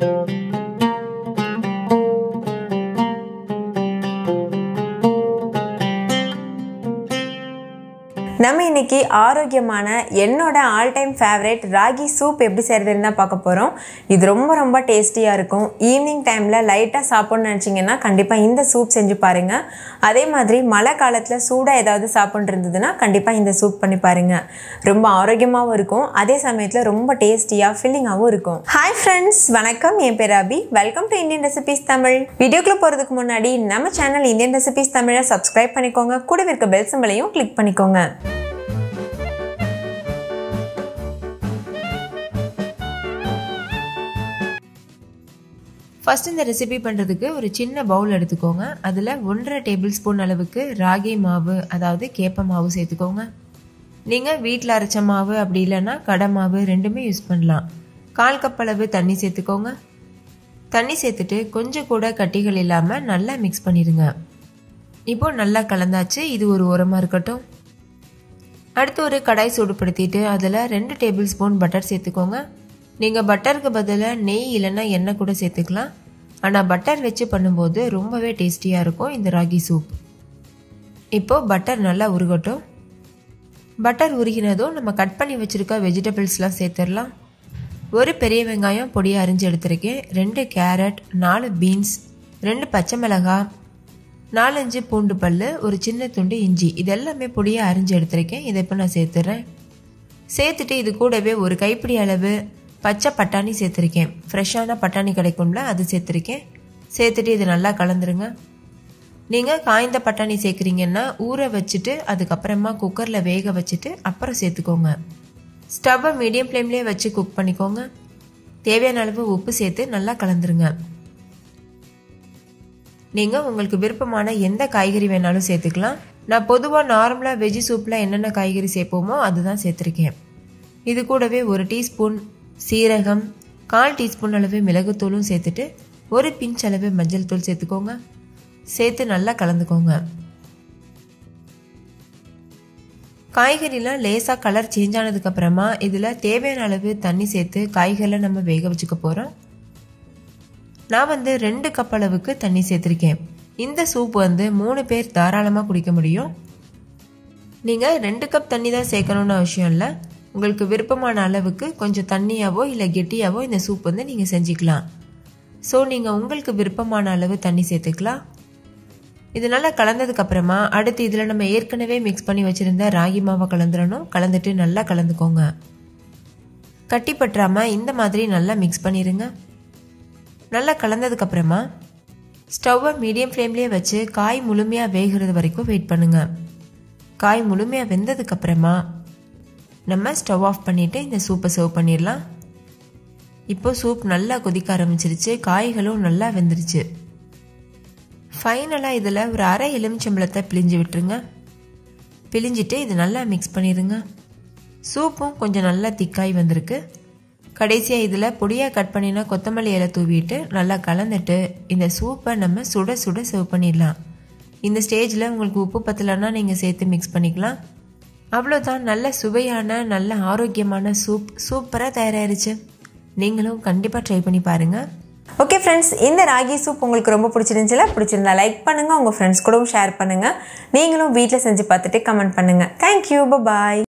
நம்ம இன்னைக்கு ஆரோக்கியமான என்னோட ஆல் டைம் ஃபேவரட் ராகி சூப் எப்படி செய்கிறதுன்னு தான் பார்க்க போகிறோம் இது ரொம்ப ரொம்ப டேஸ்டியாக இருக்கும் ஈவினிங் டைமில் லைட்டாக சாப்பிட்ணுன்னு நினச்சிங்கன்னா கண்டிப்பாக இந்த சூப் செஞ்சு பாருங்கள் அதே மாதிரி மழை காலத்தில் சூடாக ஏதாவது சாப்பிட்ட்டு இருந்ததுன்னா கண்டிப்பாக இந்த சூப் பண்ணி பாருங்கள் ரொம்ப ஆரோக்கியமாகவும் இருக்கும் அதே சமயத்தில் ரொம்ப டேஸ்டியாக ஃபில்லிங்காகவும் இருக்கும் ஹாய் ஃப்ரெண்ட்ஸ் வணக்கம் என் பேர் Abhi welcome to Indian recipes Tamil வீடியோக்குள்ளே போகிறதுக்கு முன்னாடி நம்ம சேனல் இந்தியன் ரெசிபிஸ் தமிழை சப்ஸ்கிரைப் பண்ணிக்கோங்க கூடவே இருக்க பெல் சிம்பளையும் கிளிக் பண்ணிக்கோங்க ஃபஸ்ட் இந்த ரெசிபி பண்ணுறதுக்கு ஒரு சின்ன பவுல் எடுத்துக்கோங்க அதில் ஒன்றரை டேபிள் ஸ்பூன் அளவுக்கு ராகி மாவு அதாவது கேப்ப மாவு சேர்த்துக்கோங்க நீங்கள் வீட்டில் அரைச்ச மாவு அப்படி இல்லைன்னா கடை மாவு ரெண்டுமே யூஸ் பண்ணலாம் கால் கப் அளவு தண்ணி சேர்த்துக்கோங்க தண்ணி சேர்த்துட்டு கொஞ்சம் கூட கட்டிகள் இல்லாமல் நல்லா மிக்ஸ் பண்ணிடுங்க இப்போ நல்லா கலந்தாச்சு இது ஒரு உரமாக இருக்கட்டும் அடுத்து ஒரு கடாய் சூடுபடுத்திட்டு அதில் ரெண்டு டேபிள் ஸ்பூன் பட்டர் சேர்த்துக்கோங்க நீங்கள் பட்டருக்கு பதிலாக நெய் இல்லைன்னா எண்ணெய் கூட சேர்த்துக்கலாம் ஆனால் பட்டர் வச்சு பண்ணும்போது ரொம்பவே டேஸ்டியாக இருக்கும் இந்த ராகி சூப் இப்போது பட்டர் நல்லா உருகட்டும் பட்டர் உருகினதும் நம்ம கட் பண்ணி வச்சுருக்க வெஜிடபிள்ஸ்லாம் சேர்த்துடலாம் ஒரு பெரிய வெங்காயம் பொடியாக அரிஞ்சு எடுத்திருக்கேன் ரெண்டு கேரட் நாலு பீன்ஸ் ரெண்டு பச்சை மிளகாய் நாலஞ்சு பூண்டு பல் ஒரு சின்ன துண்டு இஞ்சி இது எல்லாமே பொடியாக அரிஞ்சு எடுத்திருக்கேன் இதை இப்போ நான் சேர்த்துறேன் சேர்த்துட்டு இது கூடவே ஒரு கைப்பிடி அளவு பச்சை பட்டாணி சேர்த்துருக்கேன் ஃப்ரெஷ்ஷான பட்டாணி கிடைக்கும்ல அது சேர்த்துருக்கேன் சேர்த்துட்டு இது நல்லா கலந்துருங்க நீங்கள் காய்ந்த பட்டாணி சேர்க்குறீங்கன்னா ஊற வச்சுட்டு அதுக்கப்புறமா குக்கரில் வேக வச்சுட்டு அப்புறம் சேர்த்துக்கோங்க ஸ்டவ்வை மீடியம் ஃப்ளேம்லேயே வச்சு குக் பண்ணிக்கோங்க தேவையான அளவு உப்பு சேர்த்து நல்லா கலந்துருங்க நீங்கள் உங்களுக்கு விருப்பமான எந்த காய்கறி வேணாலும் சேர்த்துக்கலாம் நான் பொதுவாக நார்மலாக வெஜ்ஜி சூப்பில் என்னென்ன காய்கறி சேர்ப்போமோ அதுதான் சேர்த்துருக்கேன் இது கூடவே ஒரு டீஸ்பூன் சீரகம் கால் டீஸ்பூன் அளவு மிளகுத்தூளும் சேர்த்துட்டு ஒரு பிஞ்ச் அளவு மஞ்சள் தூள் சேர்த்துக்கோங்க சேர்த்து நல்லா கலந்துக்கோங்க காய்கறிலாம் லேசாக கலர் சேஞ்ச் ஆனதுக்கப்புறமா இதில் தேவையான அளவு தண்ணி சேர்த்து காய்கறிகளை நம்ம வேக வச்சுக்க போகிறோம் நான் வந்து ரெண்டு கப் அளவுக்கு தண்ணி சேர்த்துருக்கேன் இந்த சூப் வந்து மூணு பேர் தாராளமாக குடிக்க முடியும் நீங்கள் ரெண்டு கப் தண்ணி தான் சேர்க்கணுன்னு அவசியம் இல்லை உங்களுக்கு விருப்பமான அளவுக்கு கொஞ்சம் தண்ணியாவோ இல்லை கெட்டியாவோ இந்த சூப் வந்து நீங்கள் செஞ்சுக்கலாம் ஸோ நீங்கள் உங்களுக்கு விருப்பமான அளவு தண்ணி சேர்த்துக்கலாம் இது நல்லா கலந்ததுக்கப்புறமா அடுத்து இதில் நம்ம ஏற்கனவே மிக்ஸ் பண்ணி வச்சுருந்த ராகி மாவை கலந்துடணும் கலந்துட்டு நல்லா கலந்துக்கோங்க கட்டி பற்றாமல் இந்த மாதிரி நல்லா மிக்ஸ் பண்ணிடுங்க நல்லா கலந்ததுக்கப்புறமா ஸ்டவ்வை மீடியம் ஃப்ளேம்லேயே வச்சு காய் முழுமையாக வேகிறது வரைக்கும் வெயிட் பண்ணுங்கள் காய் முழுமையாக வெந்ததுக்கப்புறமா நம்ம ஸ்டவ் ஆஃப் பண்ணிவிட்டு இந்த சூப்பை சர்வ் பண்ணிடலாம் இப்போ சூப் நல்லா கொதிக்க ஆரம்பிச்சிருச்சு காய்களும் நல்லா வெந்துருச்சு ஃபைனலாக இதில் ஒரு அரை எலுமிச்சம்பழத்தை பிழிஞ்சு விட்டுருங்க பிழிஞ்சிட்டு இது நல்லா மிக்ஸ் பண்ணிடுங்க சூப்பும் கொஞ்சம் நல்லா திக்காய் வந்திருக்கு கடைசியாக இதில் பொடியாக கட் பண்ணினா கொத்தமல்லி இலை தூவிட்டு நல்லா கலந்துட்டு இந்த சூப்பை நம்ம சுட சுட சர்வ் பண்ணிடலாம் இந்த ஸ்டேஜில் உங்களுக்கு உப்பு பத்தலைன்னா நீங்கள் சேர்த்து மிக்ஸ் பண்ணிக்கலாம் அவ்வளோதான் நல்ல சுவையான நல்ல ஆரோக்கியமான சூப் சூப்பராக தயாராகிருச்சு நீங்களும் கண்டிப்பாக ட்ரை பண்ணி பாருங்கள் ஓகே ஃப்ரெண்ட்ஸ் இந்த ராகி சூப் உங்களுக்கு ரொம்ப பிடிச்சிருந்துச்சுல பிடிச்சிருந்தா லைக் பண்ணுங்கள் உங்கள் ஃப்ரெண்ட்ஸ் கூடவும் ஷேர் பண்ணுங்கள் நீங்களும் வீட்டில் செஞ்சு பார்த்துட்டு கமெண்ட் பண்ணுங்கள் தேங்க்யூ பாய்